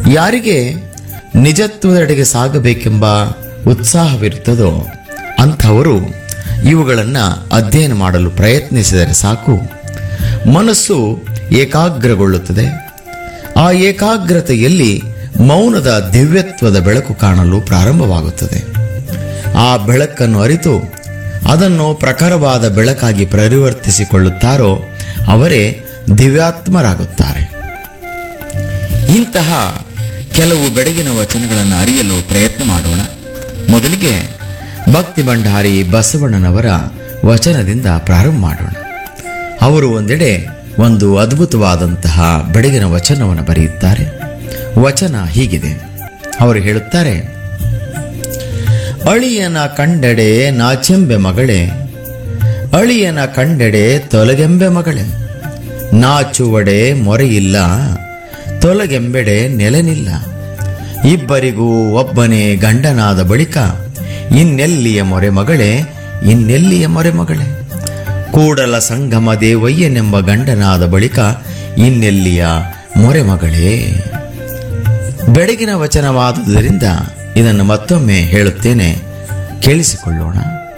ಯಾರಿಗೆ ನಿಜತ್ವದೆಡೆಗೆ ಸಾಗಬೇಕೆಂಬ ಉತ್ಸಾಹವಿರುತ್ತದೋ ಅಂಥವರು ಇವುಗಳನ್ನು ಅಧ್ಯಯನ ಮಾಡಲು ಪ್ರಯತ್ನಿಸಿದರೆ ಸಾಕು ಮನಸ್ಸು ಏಕಾಗ್ರಗೊಳ್ಳುತ್ತದೆ ಆ ಏಕಾಗ್ರತೆಯಲ್ಲಿ ಮೌನದ ದಿವ್ಯತ್ವದ ಬೆಳಕು ಕಾಣಲು ಪ್ರಾರಂಭವಾಗುತ್ತದೆ ಆ ಬೆಳಕನ್ನು ಅರಿತು ಅದನ್ನು ಪ್ರಖರವಾದ ಬೆಳಕಾಗಿ ಪರಿವರ್ತಿಸಿಕೊಳ್ಳುತ್ತಾರೋ ಅವರೇ ದಿವ್ಯಾತ್ಮರಾಗುತ್ತಾರೆ ಇಂತಹ ಕೆಲವು ಬೆಳಗಿನ ವಚನಗಳನ್ನು ಅರಿಯಲು ಪ್ರಯತ್ನ ಮಾಡೋಣ ಮೊದಲಿಗೆ ಭಕ್ತಿ ಭಂಡಾರಿ ಬಸವಣ್ಣನವರ ವಚನದಿಂದ ಪ್ರಾರಂಭ ಮಾಡೋಣ ಅವರು ಒಂದೆಡೆ ಒಂದು ಅದ್ಭುತವಾದಂತಹ ಬೆಳಗಿನ ವಚನವನ್ನು ಬರೆಯುತ್ತಾರೆ ವಚನ ಹೀಗಿದೆ ಅವರು ಹೇಳುತ್ತಾರೆ ಅಳಿಯನ ಕಂಡೆಡೆ ನಾಚೆಂಬೆ ಮಗಳೇ ಅಳಿಯನ ಕಂಡೆಡೆ ತೊಲಗೆಂಬೆ ಮಗಳೇ ನಾಚುವಡೆ ಮೊರೆಯಿಲ್ಲ ತೊಲಗೆಂಬೆಡೆ ನೆಲೆನಿಲ್ಲ ಇಬ್ಬರಿಗೂ ಒಬ್ಬನೇ ಗಂಡನಾದ ಬಳಿಕ ಇನ್ನೆಲ್ಲಿಯ ಮೊರೆ ಮಗಳೇ ಇನ್ನೆಲ್ಲಿಯ ಮೊರೆ ಮಗಳೇ ಕೂಡಲ ಸಂಗಮ ದೇವಯ್ಯನೆಂಬ ಗಂಡನಾದ ಬಳಿಕ ಇನ್ನೆಲ್ಲಿಯ ಮೊರೆ ಮಗಳೇ ಬೆಳಗಿನ ವಚನವಾದುದರಿಂದ ಇದನ್ನು ಮತ್ತೊಮ್ಮೆ ಹೇಳುತ್ತೇನೆ ಕೇಳಿಸಿಕೊಳ್ಳೋಣ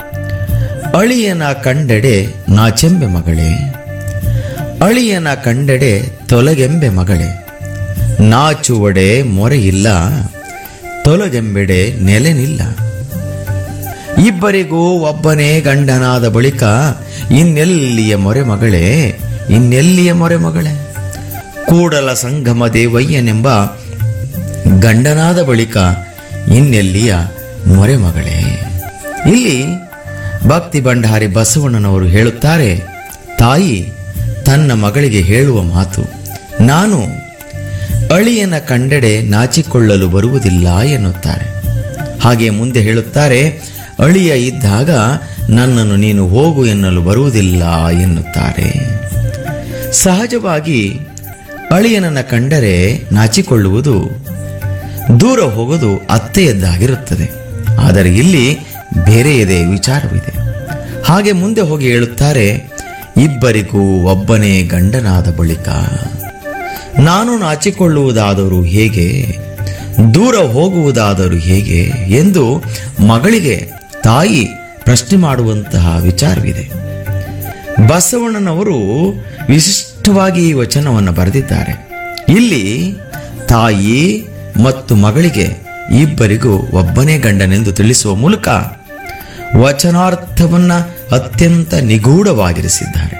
ಅಳಿಯನ ಕಂಡೆಡೆ ನಾಚೆಂಬೆ ಮಗಳೇ ಅಳಿಯನ ಕಂಡೆಡೆ ತೊಲಗೆಂಬೆ ಮಗಳೇ ನಾಚುವಡೆ ಮೊರೆಯಿಲ್ಲ ತೊಲಗೆಂಬೆಡೆ ನೆಲೆನಿಲ್ಲ ಇಬ್ಬರಿಗೂ ಒಬ್ಬನೇ ಗಂಡನಾದ ಬಳಿಕ ಇನ್ನೆಲ್ಲಿಯ ಮೊರೆ ಮಗಳೇ ಇನ್ನೆಲ್ಲಿಯ ಮೊರೆ ಮಗಳೇ ಕೂಡಲ ಸಂಗಮ ದೇವಯ್ಯನೆಂಬ ಗಂಡನಾದ ಬಳಿಕ ಇನ್ನೆಲ್ಲಿಯ ಮೊರೆ ಮಗಳೇ ಇಲ್ಲಿ ಭಕ್ತಿ ಭಂಡಾರಿ ಬಸವಣ್ಣನವರು ಹೇಳುತ್ತಾರೆ ತಾಯಿ ತನ್ನ ಮಗಳಿಗೆ ಹೇಳುವ ಮಾತು ನಾನು ಅಳಿಯನ ಕಂಡೆಡೆ ನಾಚಿಕೊಳ್ಳಲು ಬರುವುದಿಲ್ಲ ಎನ್ನುತ್ತಾರೆ ಹಾಗೆ ಮುಂದೆ ಹೇಳುತ್ತಾರೆ ಅಳಿಯ ಇದ್ದಾಗ ನನ್ನನ್ನು ನೀನು ಹೋಗು ಎನ್ನಲು ಬರುವುದಿಲ್ಲ ಎನ್ನುತ್ತಾರೆ ಸಹಜವಾಗಿ ಅಳಿಯನನ್ನ ಕಂಡರೆ ನಾಚಿಕೊಳ್ಳುವುದು ದೂರ ಹೋಗೋದು ಅತ್ತೆಯದ್ದಾಗಿರುತ್ತದೆ ಆದರೆ ಇಲ್ಲಿ ಬೇರೆಯದೇ ವಿಚಾರವಿದೆ ಹಾಗೆ ಮುಂದೆ ಹೋಗಿ ಹೇಳುತ್ತಾರೆ ಇಬ್ಬರಿಗೂ ಒಬ್ಬನೇ ಗಂಡನಾದ ಬಳಿಕ ನಾನು ನಾಚಿಕೊಳ್ಳುವುದಾದರೂ ಹೇಗೆ ದೂರ ಹೋಗುವುದಾದರೂ ಹೇಗೆ ಎಂದು ಮಗಳಿಗೆ ತಾಯಿ ಪ್ರಶ್ನೆ ಮಾಡುವಂತಹ ವಿಚಾರವಿದೆ ಬಸವಣ್ಣನವರು ವಿಶಿಷ್ಟವಾಗಿ ಈ ವಚನವನ್ನು ಬರೆದಿದ್ದಾರೆ ಇಲ್ಲಿ ತಾಯಿ ಮತ್ತು ಮಗಳಿಗೆ ಇಬ್ಬರಿಗೂ ಒಬ್ಬನೇ ಗಂಡನೆಂದು ತಿಳಿಸುವ ಮೂಲಕ ವಚನಾರ್ಥವನ್ನ ಅತ್ಯಂತ ನಿಗೂಢವಾಗಿರಿಸಿದ್ದಾರೆ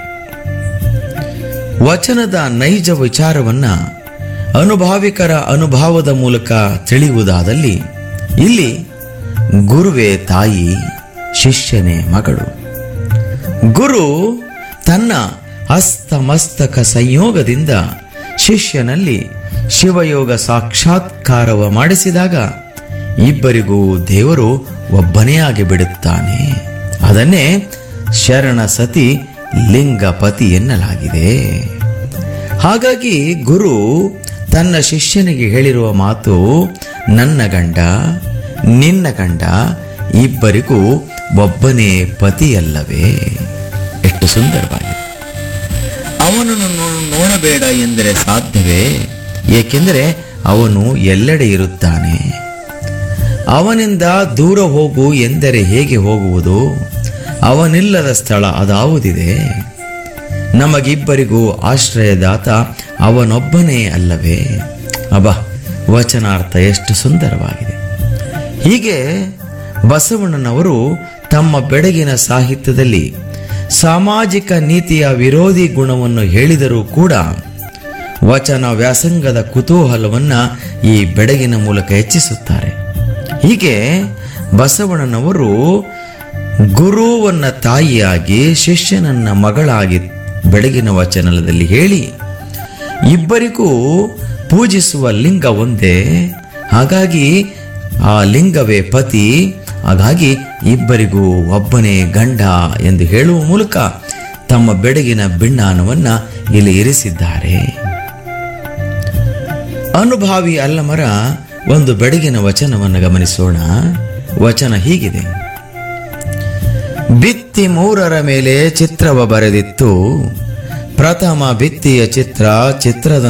ವಚನದ ನೈಜ ವಿಚಾರವನ್ನ ಅನುಭಾವಿಕರ ಅನುಭವದ ಮೂಲಕ ತಿಳಿಯುವುದಾದಲ್ಲಿ ಇಲ್ಲಿ ಗುರುವೇ ತಾಯಿ ಶಿಷ್ಯನೇ ಮಗಳು ಗುರು ತನ್ನ ಹಸ್ತಮಸ್ತಕ ಸಂಯೋಗದಿಂದ ಶಿಷ್ಯನಲ್ಲಿ ಶಿವಯೋಗ ಸಾಕ್ಷಾತ್ಕಾರವ ಮಾಡಿಸಿದಾಗ ಇಬ್ಬರಿಗೂ ದೇವರು ಒಬ್ಬನೇ ಆಗಿ ಬಿಡುತ್ತಾನೆ ಅದನ್ನೇ ಶರಣ ಸತಿ ಲಿಂಗಪತಿ ಎನ್ನಲಾಗಿದೆ ಹಾಗಾಗಿ ಗುರು ತನ್ನ ಶಿಷ್ಯನಿಗೆ ಹೇಳಿರುವ ಮಾತು ನನ್ನ ಗಂಡ ನಿನ್ನ ಗಂಡ ಇಬ್ಬರಿಗೂ ಒಬ್ಬನೇ ಪತಿಯಲ್ಲವೇ ಎಷ್ಟು ಸುಂದರವಾಗಿದೆ ಅವನನ್ನು ನೋ- ನೋಡಬೇಡ ಎಂದರೆ ಸಾಧ್ಯವೇ ಏಕೆಂದರೆ ಅವನು ಎಲ್ಲೆಡೆ ಇರುತ್ತಾನೆ ಅವನಿಂದ ದೂರ ಹೋಗು ಎಂದರೆ ಹೇಗೆ ಹೋಗುವುದು ಅವನಿಲ್ಲದ ಸ್ಥಳ ಅದಾವುದಿದೆ ನಮಗಿಬ್ಬರಿಗೂ ಆಶ್ರಯದಾತ ಅವನೊಬ್ಬನೇ ಅಲ್ಲವೇ ಅಬ್ಬ ವಚನಾರ್ಥ ಎಷ್ಟು ಸುಂದರವಾಗಿದೆ ಹೀಗೆ ಬಸವಣ್ಣನವರು ತಮ್ಮ ಬೆಡಗಿನ ಸಾಹಿತ್ಯದಲ್ಲಿ ಸಾಮಾಜಿಕ ನೀತಿಯ ವಿರೋಧಿ ಗುಣವನ್ನು ಹೇಳಿದರೂ ಕೂಡ ವಚನ ವ್ಯಾಸಂಗದ ಕುತೂಹಲವನ್ನ ಈ ಬೆಡಗಿನ ಮೂಲಕ ಹೆಚ್ಚಿಸುತ್ತಾರೆ ಹೀಗೆ ಬಸವಣ್ಣನವರು ಗುರುವನ್ನ ತಾಯಿಯಾಗಿ ಶಿಷ್ಯನನ್ನ ಮಗಳಾಗಿ ಬೆಳಗಿನ ವಚನದಲ್ಲಿ ಹೇಳಿ ಇಬ್ಬರಿಗೂ ಪೂಜಿಸುವ ಲಿಂಗ ಒಂದೇ ಹಾಗಾಗಿ ಆ ಲಿಂಗವೇ ಪತಿ ಹಾಗಾಗಿ ಇಬ್ಬರಿಗೂ ಒಬ್ಬನೇ ಗಂಡ ಎಂದು ಹೇಳುವ ಮೂಲಕ ತಮ್ಮ ಬೆಡಗಿನ ಬಿಣ್ಣಾನವನ್ನ ಇಲ್ಲಿ ಇರಿಸಿದ್ದಾರೆ ಅನುಭಾವಿ ಅಲ್ಲಮರ ಒಂದು ಬೆಡಗಿನ ವಚನವನ್ನು ಗಮನಿಸೋಣ ವಚನ ಹೀಗಿದೆ ಬಿತ್ತಿ ಮೂರರ ಮೇಲೆ ಚಿತ್ರವ ಬರೆದಿತ್ತು ಪ್ರಥಮ ಭಿತ್ತಿಯ ಚಿತ್ರ ಚಿತ್ರದ